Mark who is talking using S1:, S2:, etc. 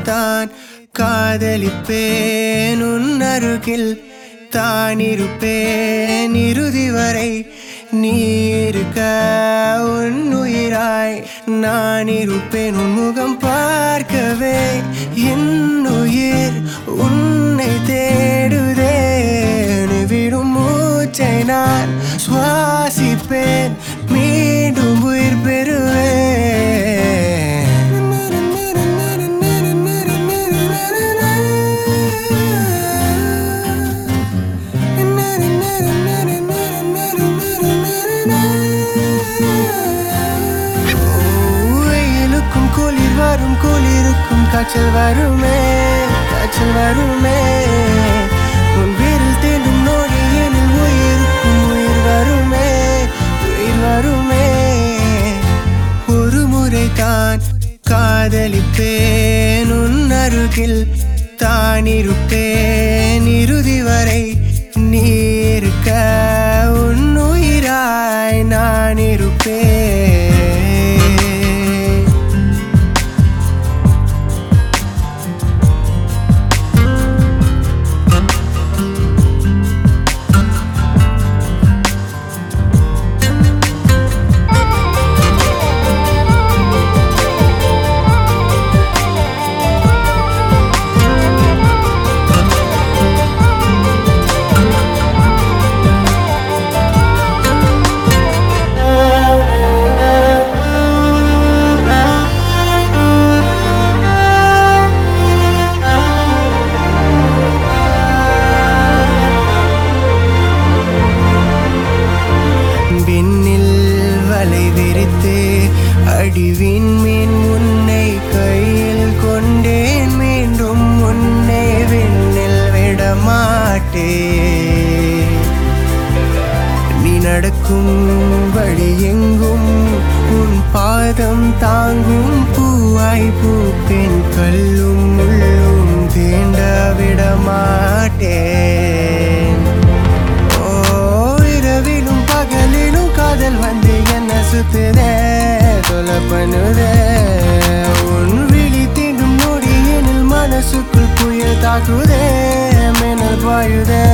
S1: முறைதான் காதலிப்பேன் உன் அருகில் தான் இருப்பேன் இறுதி வரை நீ இருக்க உன் உயிராய் நான் இருப்பேன் உன் முகம் பார்க்கவே என் உயிர் உன்னை தேடுதே நீ விடும் மூச்சை நான் சுவாசிப்பேன் மீண்டும் உயிர் பெறுவேன் வெயிலுக்கும் குளிர் வரும் குளிருக்கும் காய்ச்சல் வருமே காய்ச்சல் வருமே உன் வீரில் தீண்டும் நோடியனில் உயிருக்கும் உயிர் வருமே உயிர் வருமே ஒரு முறை தான் காதலிப்பேன் உன் அருகில் தான் இருப்பேன் இறுதி வரை நீ இருக்க உன் உயிராய் நான் இருப்பேன் விண்ணில் வலை விரித்து அடிவின் மீன் உன்னை கையில் கொண்டேன் மீண்டும் உன்னை விண்ணில் விடமாட்டேன் நீ நடக்கும் வழி எங்கும் உன் பாதம் தாங்கும் பூவாய் பூப்பெண் கல்லும் முள்ளும் தீண்ட விடமாட்டேன் ஓ இரவிலும் பகலிலும் காதல் வந்து என்ன சுத்துதே தொலை பண்ணுதே உன் விழி தீண்டும் நொடியினில் மனசுக்குள் புயல் தாக்குதே மின்னல் பாயுதே